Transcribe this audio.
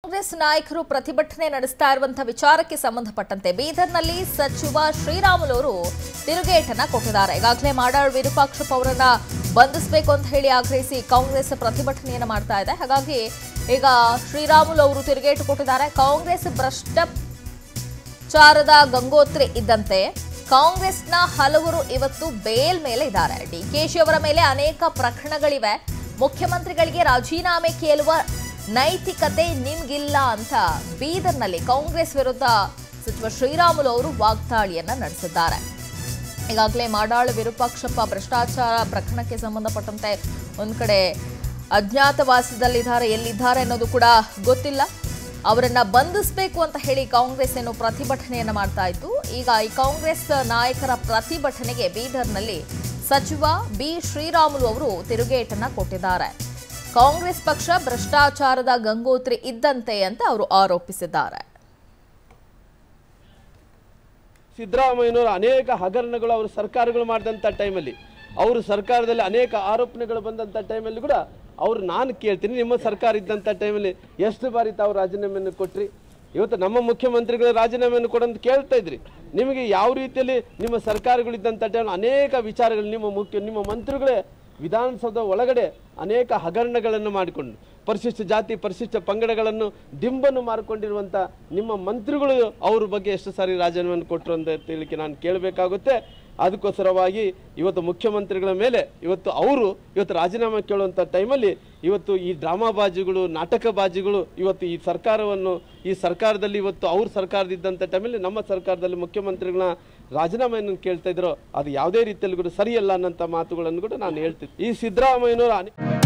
ಕಾಂಗ್ರೆಸ್ ನಾಯಕರು ಪ್ರತಿಭಟನೆ ನಡೆಸ್ತಾ ಇರುವಂತಹ ವಿಚಾರಕ್ಕೆ ಸಂಬಂಧಪಟ್ಟಂತೆ ಬೀದರ್ನಲ್ಲಿ ಸಚಿವ ಶ್ರೀರಾಮುಲು ಅವರು ತಿರುಗೇಟನ್ನ ಕೊಟ್ಟಿದ್ದಾರೆ ಈಗಾಗಲೇ ಮಾಡಾಳ್ ವಿರೂಪಾಕ್ಷಪ್ಪ ಅವರನ್ನ ಬಂಧಿಸಬೇಕು ಅಂತ ಹೇಳಿ ಆಗ್ರಹಿಸಿ ಕಾಂಗ್ರೆಸ್ ಪ್ರತಿಭಟನೆಯನ್ನ ಮಾಡ್ತಾ ಇದೆ ಹಾಗಾಗಿ ಈಗ ಶ್ರೀರಾಮುಲು ಅವರು ತಿರುಗೇಟು ಕೊಟ್ಟಿದ್ದಾರೆ ಕಾಂಗ್ರೆಸ್ ಭ್ರಷ್ಟಾಚಾರದ ಗಂಗೋತ್ರಿ ಇದ್ದಂತೆ ಕಾಂಗ್ರೆಸ್ನ ಹಲವರು ಇವತ್ತು ಬೇಲ್ ಮೇಲೆ ಇದ್ದಾರೆ ಡಿಕೆಶಿ ಅವರ ಮೇಲೆ ಅನೇಕ ಪ್ರಕರಣಗಳಿವೆ ಮುಖ್ಯಮಂತ್ರಿಗಳಿಗೆ ರಾಜೀನಾಮೆ ಕೇಳುವ ನೈತಿಕತೆ ನಿಮ್ಗಿಲ್ಲ ಅಂತ ಬೀದರ್ನಲ್ಲಿ ಕಾಂಗ್ರೆಸ್ ವಿರುದ್ಧ ಸಚಿವ ಶ್ರೀರಾಮುಲು ಅವರು ವಾಗ್ದಾಳಿಯನ್ನ ನಡೆಸಿದ್ದಾರೆ ಈಗಾಗಲೇ ಮಾಡಾಳ್ ವಿರೂಪಾಕ್ಷಪ್ಪ ಭ್ರಷ್ಟಾಚಾರ ಪ್ರಕರಣಕ್ಕೆ ಸಂಬಂಧಪಟ್ಟಂತೆ ಒಂದ್ ಕಡೆ ಅಜ್ಞಾತವಾಸದಲ್ಲಿದ್ದಾರೆ ಎಲ್ಲಿದ್ದಾರೆ ಅನ್ನೋದು ಕೂಡ ಗೊತ್ತಿಲ್ಲ ಅವರನ್ನ ಬಂಧಿಸಬೇಕು ಅಂತ ಹೇಳಿ ಕಾಂಗ್ರೆಸ್ ಏನು ಪ್ರತಿಭಟನೆಯನ್ನ ಮಾಡ್ತಾ ಇತ್ತು ಈಗ ಈ ಕಾಂಗ್ರೆಸ್ ನಾಯಕರ ಪ್ರತಿಭಟನೆಗೆ ಬೀದರ್ನಲ್ಲಿ ಸಚಿವ ಬಿ ಶ್ರೀರಾಮುಲು ಅವರು ತಿರುಗೇಟನ್ನ ಕೊಟ್ಟಿದ್ದಾರೆ ಕಾಂಗ್ರೆಸ್ ಪಕ್ಷ ಭ್ರಷ್ಟಾಚಾರದ ಗಂಗೋತ್ರಿ ಇದ್ದಂತೆ ಅಂತ ಅವರು ಆರೋಪಿಸಿದ್ದಾರೆ ಸಿದ್ದರಾಮಯ್ಯನವರು ಅನೇಕ ಹಗರಣಗಳು ಅವರು ಸರ್ಕಾರಗಳು ಮಾಡಿದಂಥ ಟೈಮಲ್ಲಿ ಅವರು ಸರ್ಕಾರದಲ್ಲಿ ಅನೇಕ ಆರೋಪಣೆಗಳು ಬಂದಂಥ ಟೈಮಲ್ಲಿ ಕೂಡ ಅವ್ರು ನಾನು ಕೇಳ್ತೀನಿ ನಿಮ್ಮ ಸರ್ಕಾರ ಇದ್ದಂಥ ಟೈಮಲ್ಲಿ ಎಷ್ಟು ಬಾರಿ ತಾವು ರಾಜೀನಾಮೆಯನ್ನು ಕೊಟ್ರಿ ಇವತ್ತು ನಮ್ಮ ಮುಖ್ಯಮಂತ್ರಿಗಳು ರಾಜೀನಾಮೆಯನ್ನು ಕೊಡಂತ ಕೇಳ್ತಾ ಇದ್ರಿ ನಿಮಗೆ ಯಾವ ರೀತಿಯಲ್ಲಿ ನಿಮ್ಮ ಸರ್ಕಾರಗಳಿದ್ದಂಥ ಟೈಮ್ ಅನೇಕ ವಿಚಾರಗಳು ನಿಮ್ಮ ಮುಖ್ಯ ನಿಮ್ಮ ಮಂತ್ರಿಗಳೇ ವಿಧಾನಸೌಧ ಒಳಗಡೆ ಅನೇಕ ಹಗರಣಗಳನ್ನು ಮಾಡಿಕೊಂಡು ಪರಿಶಿಷ್ಟ ಜಾತಿ ಪರಿಶಿಷ್ಟ ಪಂಗಡಗಳನ್ನು ಡಿಂಬನ್ನು ಮಾರಿಕೊಂಡಿರುವಂಥ ನಿಮ್ಮ ಮಂತ್ರಿಗಳು ಅವ್ರ ಬಗ್ಗೆ ಎಷ್ಟು ಸಾರಿ ರಾಜೀನಾಮೆಯನ್ನು ಕೊಟ್ಟರು ಅಂತ ಹೇಳಲಿಕ್ಕೆ ನಾನು ಕೇಳಬೇಕಾಗುತ್ತೆ ಅದಕ್ಕೋಸ್ಕರವಾಗಿ ಇವತ್ತು ಮುಖ್ಯಮಂತ್ರಿಗಳ ಮೇಲೆ ಇವತ್ತು ಅವರು ಇವತ್ತು ರಾಜೀನಾಮೆ ಕೇಳುವಂಥ ಟೈಮಲ್ಲಿ ಇವತ್ತು ಈ ಡ್ರಾಮಾಬಾಜಿಗಳು ನಾಟಕಬಾಜಿಗಳು ಇವತ್ತು ಈ ಸರ್ಕಾರವನ್ನು ಈ ಸರ್ಕಾರದಲ್ಲಿ ಇವತ್ತು ಅವ್ರ ಸರ್ಕಾರದಿದ್ದಂಥ ಟೈಮಲ್ಲಿ ನಮ್ಮ ಸರ್ಕಾರದಲ್ಲಿ ಮುಖ್ಯಮಂತ್ರಿಗಳನ್ನ ರಾಜೀನಾಮೆಯನ್ನು ಕೇಳ್ತಾ ಇದ್ರು ಅದು ಯಾವುದೇ ರೀತಿಯಲ್ಲಿ ಕೂಡ ಸರಿಯಲ್ಲ ಅನ್ನೋಂಥ ಮಾತುಗಳನ್ನು ಕೂಡ ನಾನು ಹೇಳ್ತೀನಿ ಈ ಸಿದ್ದರಾಮಯ್ಯನವರು ಅನೇ